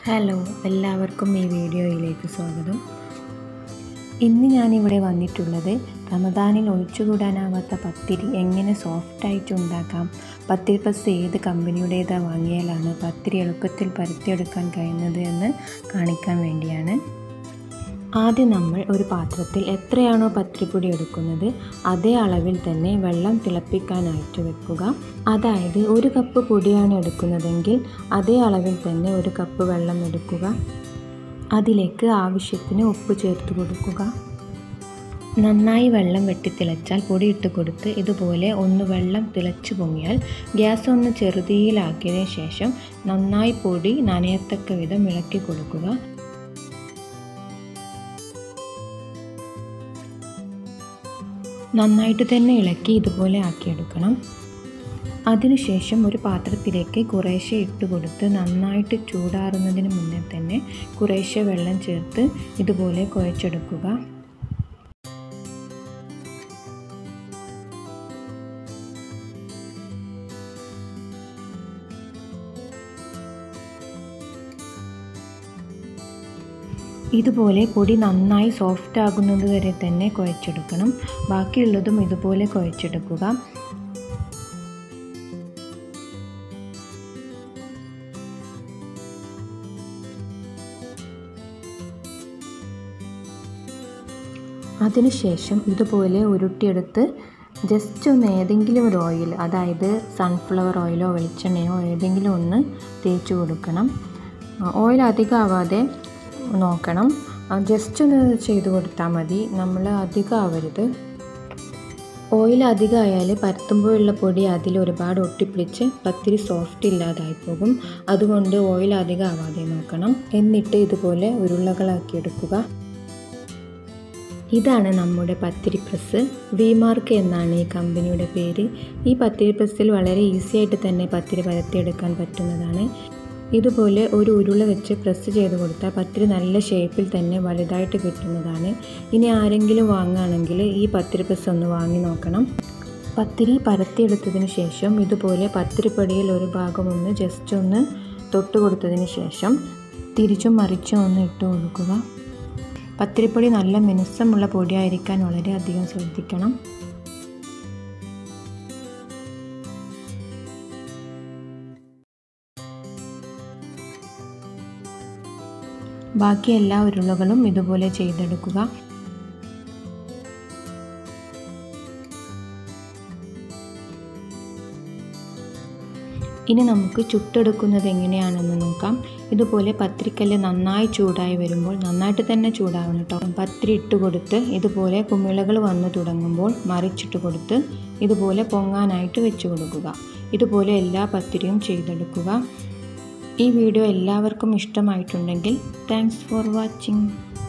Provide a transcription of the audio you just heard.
hello എല്ലാവർക്കും ഈ വീഡിയോയിലേക്ക് സ്വാഗതം ഇന്ന് ഞാനിവിടെ വന്നിട്ടുള്ളത് റമദാനിൽ ഒഴിച്ചുകൂടാനാവാത്ത പത്തിരി എങ്ങനെ സോഫ്റ്റായിട്ട് ഉണ്ടാക്കാം പത്തിരി പ്രസ് ഏത് കമ്പനിയുടേതാണ് വാങ്ങിയാലാണ് പത്തിരി എളുപ്പത്തിൽ പരത്തിയെടുക്കാൻ കഴിയുന്നത് എന്ന് കാണിക്കാൻ വേണ്ടിയാണ് ആദ്യം നമ്മൾ ഒരു പാത്രത്തിൽ എത്രയാണോ പത്തിരിപ്പൊടി എടുക്കുന്നത് അതേ അളവിൽ തന്നെ വെള്ളം തിളപ്പിക്കാനായിട്ട് വെക്കുക അതായത് ഒരു കപ്പ് പൊടിയാണ് എടുക്കുന്നതെങ്കിൽ അതേ അളവിൽ തന്നെ ഒരു കപ്പ് വെള്ളം എടുക്കുക അതിലേക്ക് ആവശ്യത്തിന് ഉപ്പ് ചേർത്ത് കൊടുക്കുക നന്നായി വെള്ളം വെട്ടിത്തിളച്ചാൽ പൊടി ഇട്ട് കൊടുത്ത് ഇതുപോലെ ഒന്ന് വെള്ളം തിളച്ചു പൊങ്ങിയാൽ ഗ്യാസ് ഒന്ന് ചെറുതീയിലാക്കിയതിന് ശേഷം നന്നായി പൊടി നനയത്തക്ക വിധം ഇളക്കി കൊടുക്കുക നന്നായിട്ട് തന്നെ ഇളക്കി ഇതുപോലെ ആക്കിയെടുക്കണം അതിനുശേഷം ഒരു പാത്രത്തിലേക്ക് കുറേശ്ശെ ഇട്ട് കൊടുത്ത് നന്നായിട്ട് ചൂടാറുന്നതിന് മുന്നേ തന്നെ കുറേശ്ശെ വെള്ളം ചേർത്ത് ഇതുപോലെ കുഴച്ചെടുക്കുക ഇതുപോലെ പൊടി നന്നായി സോഫ്റ്റ് ആകുന്നത് വരെ തന്നെ കുഴച്ചെടുക്കണം ബാക്കിയുള്ളതും ഇതുപോലെ കുഴച്ചെടുക്കുക അതിനുശേഷം ഇതുപോലെ ഉരുട്ടിയെടുത്ത് ജസ്റ്റ് ഒന്ന് ഏതെങ്കിലും ഒരു ഓയിൽ അതായത് സൺഫ്ലവർ ഓയിലോ വെളിച്ചെണ്ണയോ ഏതെങ്കിലും ഒന്ന് തേച്ച് കൊടുക്കണം ഓയിൽ അധികം ആവാതെ നോക്കണം ജസ്റ്റ് ഒന്ന് ചെയ്ത് കൊടുത്താൽ മതി നമ്മൾ അധികം ആവരുത് ഓയിൽ അധികമായാൽ പരത്തുമ്പോഴുള്ള പൊടി അതിൽ ഒരുപാട് ഒട്ടിപ്പിടിച്ച് പത്തിരി സോഫ്റ്റ് ഇല്ലാതായി പോകും അതുകൊണ്ട് ഓയിൽ അധികം ആവാതെ നോക്കണം എന്നിട്ട് ഇതുപോലെ ഉരുളകളാക്കി എടുക്കുക ഇതാണ് നമ്മുടെ പത്തിരി പ്രസ് വി മാർക്ക് എന്നാണ് ഈ കമ്പനിയുടെ പേര് ഈ പത്തിരി പ്രസ്സിൽ വളരെ ഈസി ആയിട്ട് തന്നെ പത്തിരി പരത്തിയെടുക്കാൻ പറ്റുന്നതാണ് ഇതുപോലെ ഒരു ഉരുള വെച്ച് പ്രസ് ചെയ്ത് കൊടുത്താൽ പത്തിരി നല്ല ഷേപ്പിൽ തന്നെ വലുതായിട്ട് കിട്ടുന്നതാണ് ഇനി ആരെങ്കിലും വാങ്ങുകയാണെങ്കിൽ ഈ പത്തിരി പ്രസ് ഒന്ന് വാങ്ങി നോക്കണം പത്തിരി പരത്തിയെടുത്തതിന് ശേഷം ഇതുപോലെ പത്തിരിപ്പൊടിയിൽ ഒരു ഭാഗം ഒന്ന് ജസ്റ്റ് ഒന്ന് തൊട്ട് കൊടുത്തതിന് ശേഷം തിരിച്ചും മറിച്ചും ഒന്ന് ഇട്ട് കൊടുക്കുക പത്തിരിപ്പൊടി നല്ല മിനുസമുള്ള പൊടിയായിരിക്കാൻ വളരെയധികം ശ്രദ്ധിക്കണം ബാക്കി എല്ലാ ഉരുളകളും ഇതുപോലെ ചെയ്തെടുക്കുക ഇനി നമുക്ക് ചുട്ടെടുക്കുന്നത് എങ്ങനെയാണെന്ന് നോക്കാം ഇതുപോലെ പത്തിരിക്കല്ല് നന്നായി ചൂടായി വരുമ്പോൾ നന്നായിട്ട് തന്നെ ചൂടാവണം കേട്ടോ പത്തിരി ഇട്ട് കൊടുത്ത് ഇതുപോലെ കുമിളകൾ വന്നു തുടങ്ങുമ്പോൾ മറിച്ചിട്ട് കൊടുത്ത് ഇതുപോലെ പൊങ്ങാനായിട്ട് വെച്ച് കൊടുക്കുക ഇതുപോലെ എല്ലാ പത്തിരിയും ചെയ്തെടുക്കുക ഈ വീഡിയോ എല്ലാവർക്കും ഇഷ്ടമായിട്ടുണ്ടെങ്കിൽ താങ്ക്സ് ഫോർ വാച്ചിങ്